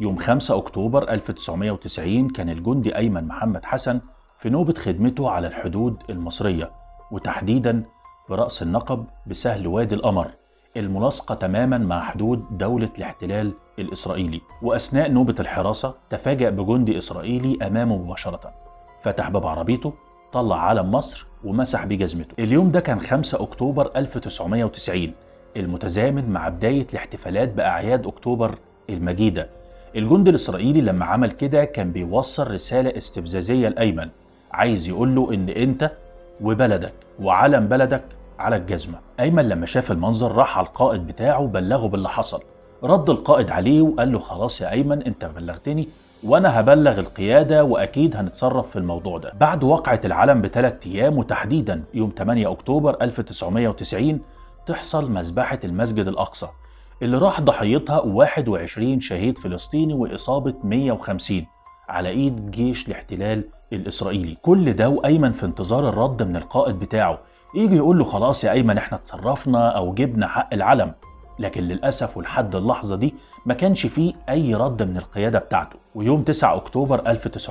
يوم 5 أكتوبر 1990 كان الجندي أيمن محمد حسن في نوبة خدمته على الحدود المصرية وتحديدا في رأس النقب بسهل وادي القمر الملاصقة تماما مع حدود دولة الاحتلال الإسرائيلي وأثناء نوبة الحراسة تفاجأ بجندي إسرائيلي أمامه مباشرة فتح باب عربيته طلع علم مصر ومسح بيه جزمته اليوم ده كان 5 أكتوبر 1990 المتزامن مع بداية الاحتفالات بأعياد أكتوبر المجيدة الجندي الإسرائيلي لما عمل كده كان بيوصل رسالة استفزازية لأيمن عايز يقول له إن أنت وبلدك وعلم بلدك على الجزمة أيمن لما شاف المنظر راح على القائد بتاعه بلغه باللي حصل رد القائد عليه وقال له خلاص يا أيمن أنت بلغتني وأنا هبلغ القيادة وأكيد هنتصرف في الموضوع ده بعد وقعة العلم بثلاث أيام وتحديدا يوم 8 أكتوبر 1990 تحصل مذبحة المسجد الأقصى اللي راح ضحيتها 21 شهيد فلسطيني وإصابة 150 على إيد جيش الاحتلال الإسرائيلي كل ده وأيمن في انتظار الرد من القائد بتاعه يجي يقول له خلاص يا أيمن احنا اتصرفنا أو جبنا حق العلم لكن للأسف ولحد اللحظة دي ما كانش فيه أي رد من القيادة بتاعته ويوم 9 أكتوبر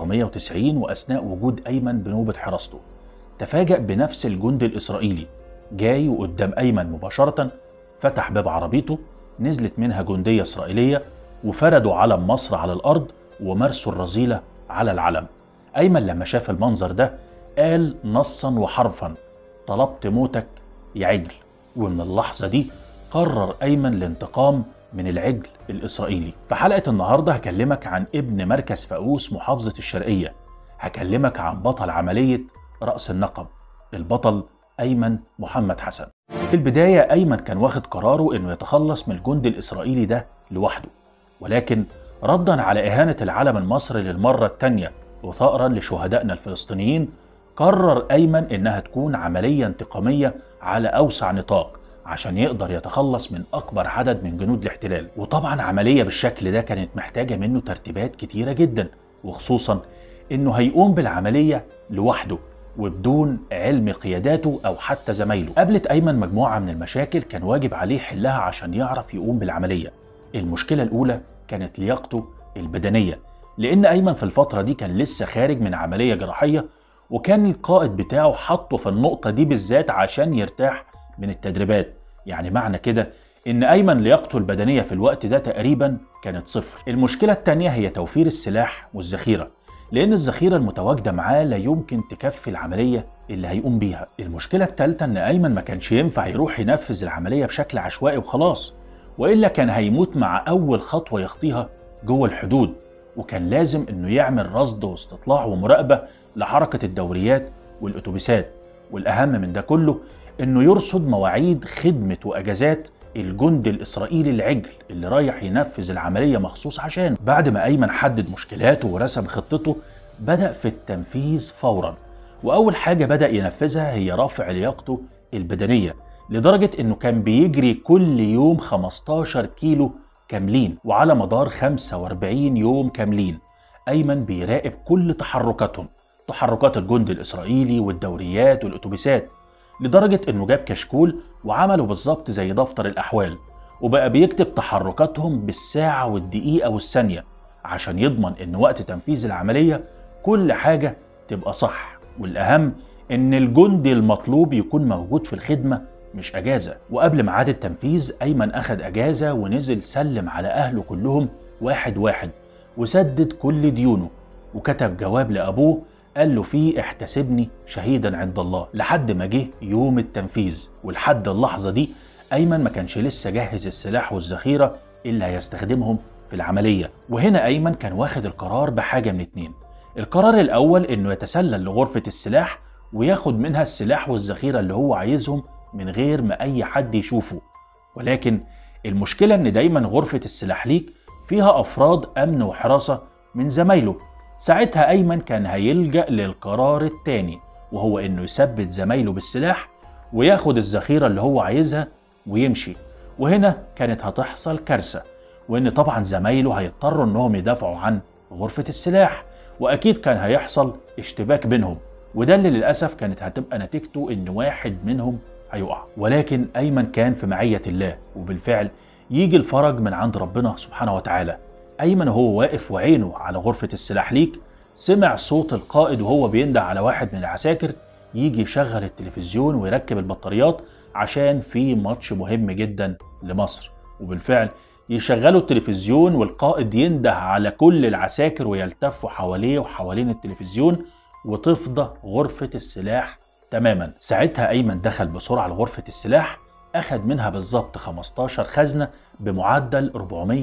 1990 وأثناء وجود أيمن بنوبة حراسته تفاجأ بنفس الجندي الإسرائيلي جاي وقدام أيمن مباشرة فتح باب عربيته نزلت منها جندية إسرائيلية وفردوا علم مصر على الأرض ومارسوا الرذيلة على العلم أيمن لما شاف المنظر ده قال نصا وحرفا طلبت موتك يا عجل ومن اللحظة دي قرر أيمن الانتقام من العجل الإسرائيلي في حلقة النهاردة هكلمك عن ابن مركز فاقوس محافظة الشرقية هكلمك عن بطل عملية رأس النقب البطل أيمن محمد حسن في البداية أيمن كان واخد قراره إنه يتخلص من الجندي الإسرائيلي ده لوحده ولكن ردا على إهانة العلم المصري للمرة الثانية وثأرا لشهدائنا الفلسطينيين قرر أيمن إنها تكون عملية انتقامية على أوسع نطاق عشان يقدر يتخلص من أكبر عدد من جنود الاحتلال وطبعا عملية بالشكل ده كانت محتاجة منه ترتيبات كتيرة جدا وخصوصا إنه هيقوم بالعملية لوحده وبدون علم قياداته أو حتى زمايله قابلت أيمن مجموعة من المشاكل كان واجب عليه حلها عشان يعرف يقوم بالعملية المشكلة الأولى كانت لياقته البدنية لأن أيمن في الفترة دي كان لسه خارج من عملية جراحية وكان القائد بتاعه حطه في النقطة دي بالذات عشان يرتاح من التدريبات يعني معنى كده ان ايمن لياقته البدنية في الوقت ده تقريبا كانت صفر المشكلة التانية هي توفير السلاح والذخيرة لان الذخيرة المتواجدة معاه لا يمكن تكفي العملية اللي هيقوم بيها المشكلة التالتة ان ايمن ما كانش ينفع يروح ينفذ العملية بشكل عشوائي وخلاص والا كان هيموت مع اول خطوة يخطيها جوه الحدود وكان لازم انه يعمل رصد واستطلاع ومراقبة لحركة الدوريات والاتوبيسات والاهم من ده كله انه يرصد مواعيد خدمة واجازات الجندي الاسرائيلي العجل اللي رايح ينفذ العملية مخصوص عشان بعد ما ايمن حدد مشكلاته ورسم خطته بدأ في التنفيذ فورا واول حاجة بدأ ينفذها هي رفع لياقته البدنية لدرجة انه كان بيجري كل يوم 15 كيلو كاملين وعلى مدار 45 يوم كاملين ايمن بيراقب كل تحركاتهم تحركات الجند الاسرائيلي والدوريات والاتوبيسات لدرجة انه جاب كشكول وعمله بالظبط زي دفتر الاحوال وبقى بيكتب تحركاتهم بالساعة والدقيقة والثانية عشان يضمن ان وقت تنفيذ العملية كل حاجة تبقى صح والاهم ان الجندي المطلوب يكون موجود في الخدمة مش اجازة وقبل ميعاد التنفيذ ايمن اخد اجازة ونزل سلم على اهله كلهم واحد واحد وسدد كل ديونه وكتب جواب لابوه قال له فيه احتسبني شهيدا عند الله لحد ما جه يوم التنفيذ ولحد اللحظة دي أيمن ما كانش لسه جهز السلاح والذخيرة اللي هيستخدمهم في العملية وهنا أيمن كان واخد القرار بحاجة من اتنين القرار الأول إنه يتسلل لغرفة السلاح وياخد منها السلاح والذخيرة اللي هو عايزهم من غير ما أي حد يشوفه ولكن المشكلة إن دايما غرفة السلاح ليك فيها أفراد أمن وحراسة من زمايله ساعتها أيمن كان هيلجأ للقرار التاني وهو إنه يثبت زمايله بالسلاح وياخد الذخيرة اللي هو عايزها ويمشي وهنا كانت هتحصل كارثة وإن طبعا زمايله هيضطروا إنهم يدافعوا عن غرفة السلاح وأكيد كان هيحصل اشتباك بينهم وده اللي للأسف كانت هتبقى نتيجته إن واحد منهم هيقع ولكن أيمن كان في معية الله وبالفعل يجي الفرج من عند ربنا سبحانه وتعالى أيمن وهو واقف وعينه على غرفة السلاح ليك سمع صوت القائد وهو بينده على واحد من العساكر يجي يشغل التلفزيون ويركب البطاريات عشان في ماتش مهم جدا لمصر وبالفعل يشغلوا التلفزيون والقائد ينده على كل العساكر ويلتفوا حواليه وحوالين التلفزيون وتفضى غرفة السلاح تماما ساعتها أيمن دخل بسرعة لغرفة السلاح أخد منها بالظبط 15 خزنة بمعدل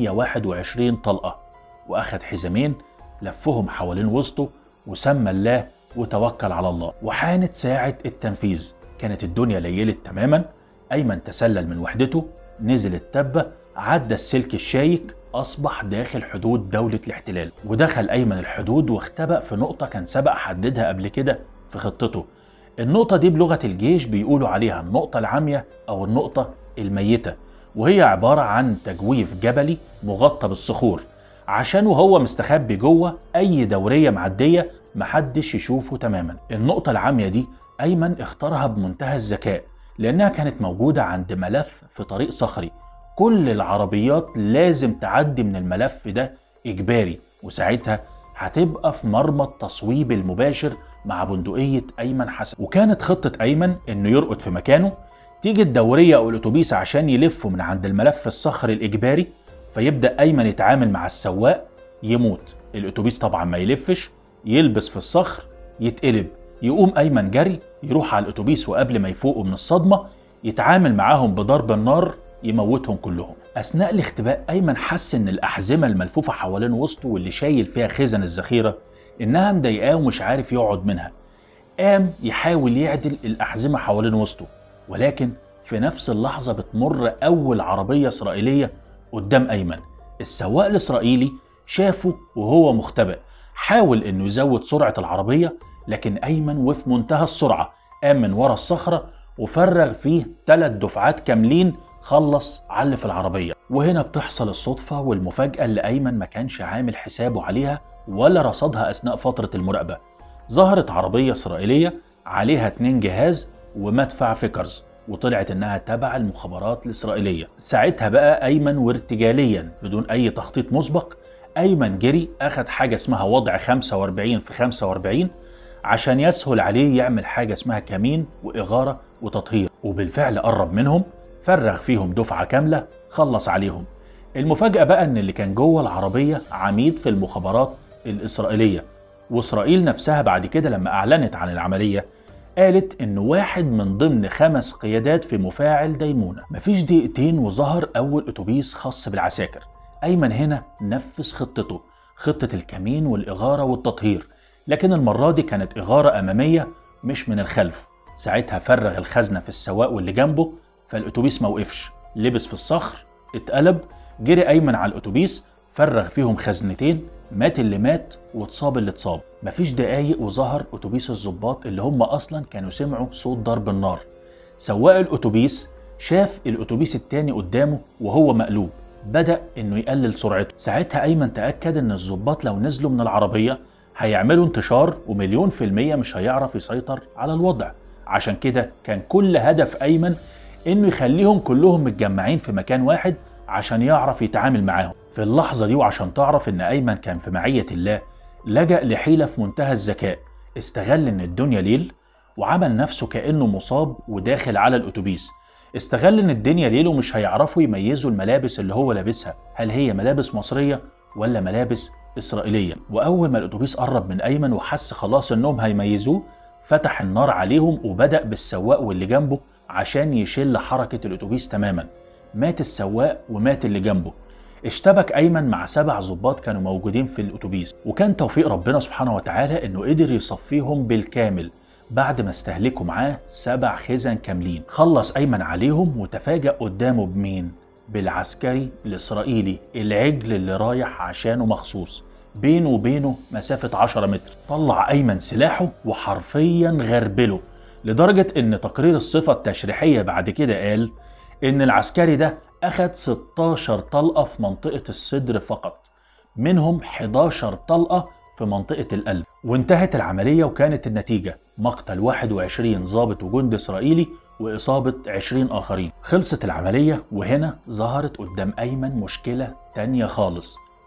421 طلقة وأخد حزامين لفهم حوالين وسطه وسمى الله وتوكل على الله وحانت ساعة التنفيذ كانت الدنيا ليلت تماما أيمن تسلل من وحدته نزل التبة عدى السلك الشايك أصبح داخل حدود دولة الاحتلال ودخل أيمن الحدود واختبأ في نقطة كان سبق حددها قبل كده في خطته النقطة دي بلغة الجيش بيقولوا عليها النقطة العامية أو النقطة الميتة وهي عبارة عن تجويف جبلي مغطى بالصخور عشان وهو مستخبي جوه أي دورية معدية محدش يشوفه تماما النقطة العامية دي أيمن اختارها بمنتهى الذكاء لأنها كانت موجودة عند ملف في طريق صخري كل العربيات لازم تعدي من الملف ده إجباري وساعتها هتبقى في مرمى التصويب المباشر مع بندقية أيمن حسن وكانت خطة أيمن إنه يرقد في مكانه تيجي الدورية أو الأتوبيس عشان يلفوا من عند الملف الصخري الإجباري فيبدأ أيمن يتعامل مع السواق يموت الأتوبيس طبعا ما يلفش يلبس في الصخر يتقلب يقوم أيمن جري يروح على الأتوبيس وقبل ما يفوقوا من الصدمة يتعامل معاهم بضرب النار يموتهم كلهم أثناء الاختباء أيمن حس إن الأحزمة الملفوفة حوالين وسطه واللي شايل فيها خزن الذخيرة إنها مضايقاه ومش عارف يقعد منها قام يحاول يعدل الأحزمة حوالين وسطه ولكن في نفس اللحظة بتمر أول عربية إسرائيلية قدام أيمن السواق الإسرائيلي شافه وهو مختبئ حاول إنه يزود سرعة العربية لكن أيمن وفي منتهى السرعة قام من ورا الصخرة وفرغ فيه ثلاث دفعات كاملين خلص على في العربية وهنا بتحصل الصدفة والمفاجأة اللي أيمن ما كانش عامل حسابه عليها ولا رصدها أثناء فترة المراقبة ظهرت عربية إسرائيلية عليها اتنين جهاز ومدفع فيكرز وطلعت انها تبع المخابرات الاسرائيليه ساعتها بقى ايمن وارتجاليا بدون اي تخطيط مسبق ايمن جري اخد حاجه اسمها وضع 45 في 45 عشان يسهل عليه يعمل حاجه اسمها كمين واغاره وتطهير وبالفعل قرب منهم فرغ فيهم دفعه كامله خلص عليهم المفاجاه بقى ان اللي كان جوه العربيه عميد في المخابرات الاسرائيليه واسرائيل نفسها بعد كده لما اعلنت عن العمليه قالت إن واحد من ضمن خمس قيادات في مفاعل ديمونة مفيش دقيقتين وظهر أول أتوبيس خاص بالعساكر أيمن هنا نفذ خطته خطة الكمين والإغارة والتطهير لكن المرة دي كانت إغارة أمامية مش من الخلف ساعتها فرغ الخزنة في السواق واللي جنبه فالأتوبيس موقفش لبس في الصخر اتقلب جري أيمن على الأتوبيس فرغ فيهم خزنتين مات اللي مات واتصاب اللي اتصاب مفيش دقايق وظهر اتوبيس الظباط اللي هم اصلا كانوا سمعوا صوت ضرب النار سواق الاتوبيس شاف الاتوبيس التاني قدامه وهو مقلوب بدأ انه يقلل سرعته ساعتها ايمن تأكد ان الظباط لو نزلوا من العربية هيعملوا انتشار ومليون في المية مش هيعرف يسيطر على الوضع عشان كده كان كل هدف ايمن انه يخليهم كلهم متجمعين في مكان واحد عشان يعرف يتعامل معاهم في اللحظة دي وعشان تعرف ان ايمن كان في معية الله لجأ لحيلة في منتهى الذكاء استغل ان الدنيا ليل وعمل نفسه كأنه مصاب وداخل على الأتوبيس استغل ان الدنيا ليل ومش هيعرفوا يميزوا الملابس اللي هو لابسها هل هي ملابس مصرية ولا ملابس إسرائيلية وأول ما الأتوبيس قرب من أيمن وحس خلاص إنهم هيميزوه فتح النار عليهم وبدأ بالسواق واللي جنبه عشان يشل حركة الأتوبيس تماما مات السواق ومات اللي جنبه اشتبك ايمن مع سبع ضباط كانوا موجودين في الاتوبيس وكان توفيق ربنا سبحانه وتعالى انه قدر يصفيهم بالكامل بعد ما استهلكوا معاه سبع خزن كاملين خلص ايمن عليهم وتفاجأ قدامه بمين بالعسكري الاسرائيلي العجل اللي رايح عشانه مخصوص بينه وبينه مسافة 10 متر طلع أيمن سلاحه وحرفيا غربله لدرجة إن تقرير الصفة التشريحية بعد كده قال إن العسكري ده أخد 16 طلقة في منطقة الصدر فقط منهم 11 طلقة في منطقة القلب وانتهت العملية وكانت النتيجة مقتل 21 ضابط وجندي إسرائيلي وإصابة 20 آخرين خلصت العملية وهنا ظهرت قدام أيمن مشكلة تانية خالص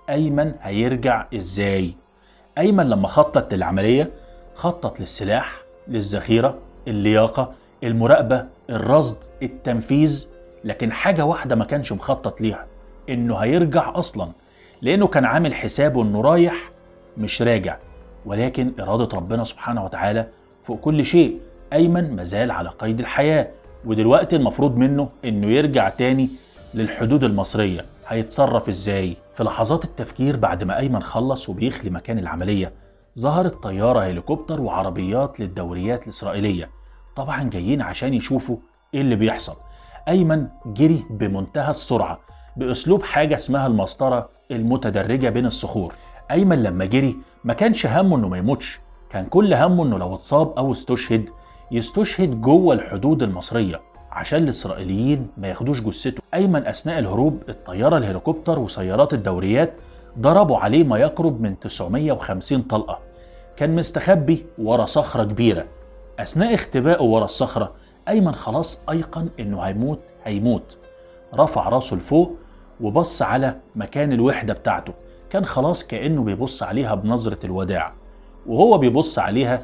أيمن هيرجع إزاي أيمن لما خطط للعملية خطط للسلاح للذخيرة اللياقة المراقبة الرصد التنفيذ لكن حاجة واحدة ما كانش مخطط ليها إنه هيرجع أصلا لأنه كان عامل حسابه إنه رايح مش راجع ولكن إرادة ربنا سبحانه وتعالى فوق كل شيء أيمن مازال على قيد الحياة ودلوقتي المفروض منه إنه يرجع تاني للحدود المصرية هيتصرف إزاي؟ في لحظات التفكير بعد ما أيمن خلص وبيخلي مكان العملية ظهرت طيارة هليكوبتر وعربيات للدوريات الإسرائيلية طبعا جايين عشان يشوفوا إيه اللي بيحصل أيمن جري بمنتهى السرعة بأسلوب حاجة اسمها المسطرة المتدرجة بين الصخور أيمن لما جري ما كانش همه إنه ما يموتش كان كل همه إنه لو اتصاب أو استشهد يستشهد جوه الحدود المصرية عشان الإسرائيليين ما ياخدوش جثته أيمن أثناء الهروب الطيارة الهليكوبتر وسيارات الدوريات ضربوا عليه ما يقرب من 950 طلقة كان مستخبي ورا صخرة كبيرة أثناء اختبائه ورا الصخرة أيمن خلاص أيقن إنه هيموت هيموت رفع راسه لفوق وبص على مكان الوحدة بتاعته كان خلاص كأنه بيبص عليها بنظرة الوداع وهو بيبص عليها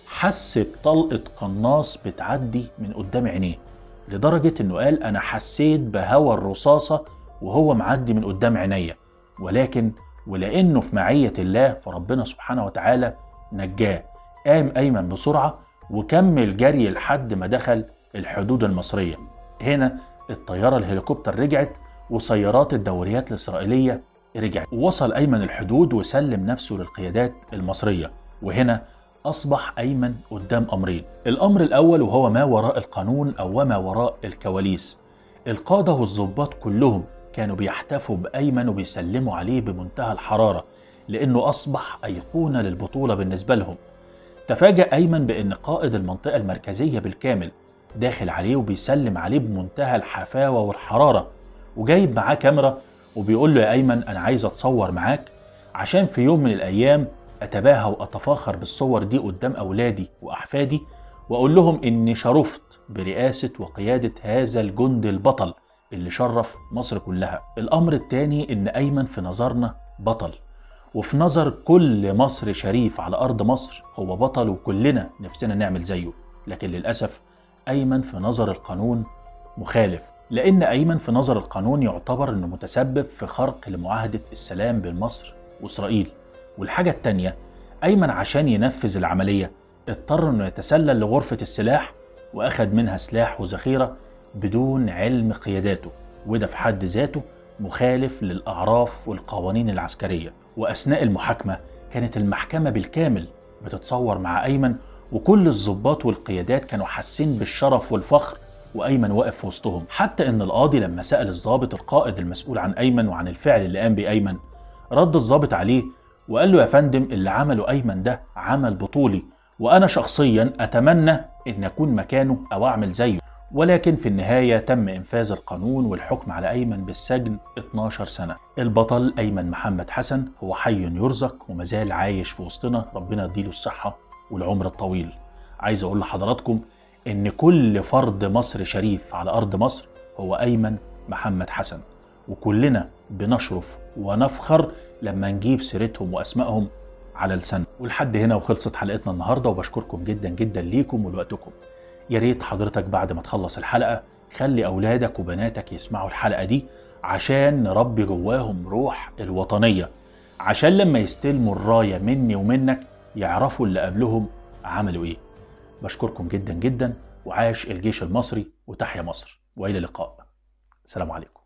حس بطلقة قناص بتعدي من قدام عينيه لدرجة انه قال انا حسيت بهوى الرصاصة وهو معدي من قدام عينيا ولكن ولانه في معية الله فربنا سبحانه وتعالى نجاه قام ايمن بسرعة وكمل جري لحد ما دخل الحدود المصرية هنا الطيارة الهليكوبتر رجعت وسيارات الدوريات الإسرائيلية رجعت ووصل أيمن الحدود وسلم نفسه للقيادات المصرية وهنا أصبح أيمن قدام أمرين الأمر الأول وهو ما وراء القانون أو وما وراء الكواليس القادة والضباط كلهم كانوا بيحتفوا بأيمن وبيسلموا عليه بمنتهى الحرارة لأنه أصبح أيقونة للبطولة بالنسبة لهم تفاجأ أيمن بأن قائد المنطقة المركزية بالكامل داخل عليه وبيسلم عليه بمنتهى الحفاوة والحرارة وجايب معاه كاميرا وبيقول له يا أيمن أنا عايز أتصور معاك عشان في يوم من الأيام أتباهى وأتفاخر بالصور دي قدام أولادي وأحفادي وأقول لهم إني شرفت برئاسة وقيادة هذا الجند البطل اللي شرف مصر كلها الأمر الثاني إن أيمن في نظرنا بطل وفي نظر كل مصر شريف على أرض مصر هو بطل وكلنا نفسنا نعمل زيه لكن للأسف أيمن في نظر القانون مخالف لأن أيمن في نظر القانون يعتبر أنه متسبب في خرق لمعاهدة السلام بين مصر وإسرائيل والحاجة التانية أيمن عشان ينفذ العملية اضطر أنه يتسلل لغرفة السلاح وأخد منها سلاح وذخيرة بدون علم قياداته وده في حد ذاته مخالف للأعراف والقوانين العسكرية وأثناء المحاكمة كانت المحكمة بالكامل بتتصور مع أيمن وكل الضباط والقيادات كانوا حاسين بالشرف والفخر وأيمن واقف في وسطهم حتى إن القاضي لما سأل الضابط القائد المسؤول عن أيمن وعن الفعل اللي قام بيه أيمن رد الضابط عليه وقال له يا فندم اللي عمله أيمن ده عمل بطولي وأنا شخصيا أتمنى إن أكون مكانه أو أعمل زيه ولكن في النهاية تم إنفاذ القانون والحكم على أيمن بالسجن 12 سنة البطل أيمن محمد حسن هو حي يرزق ومازال عايش في وسطنا ربنا يديله الصحة والعمر الطويل عايز أقول لحضراتكم إن كل فرد مصر شريف على أرض مصر هو أيمن محمد حسن وكلنا بنشرف ونفخر لما نجيب سيرتهم وأسمائهم على لسان ولحد هنا وخلصت حلقتنا النهارده وبشكركم جدا جدا ليكم ولوقتكم يا ريت حضرتك بعد ما تخلص الحلقه خلي اولادك وبناتك يسمعوا الحلقه دي عشان نربي جواهم روح الوطنيه عشان لما يستلموا الرايه مني ومنك يعرفوا اللي قبلهم عملوا ايه بشكركم جدا جدا وعاش الجيش المصري وتحيا مصر والى اللقاء سلام عليكم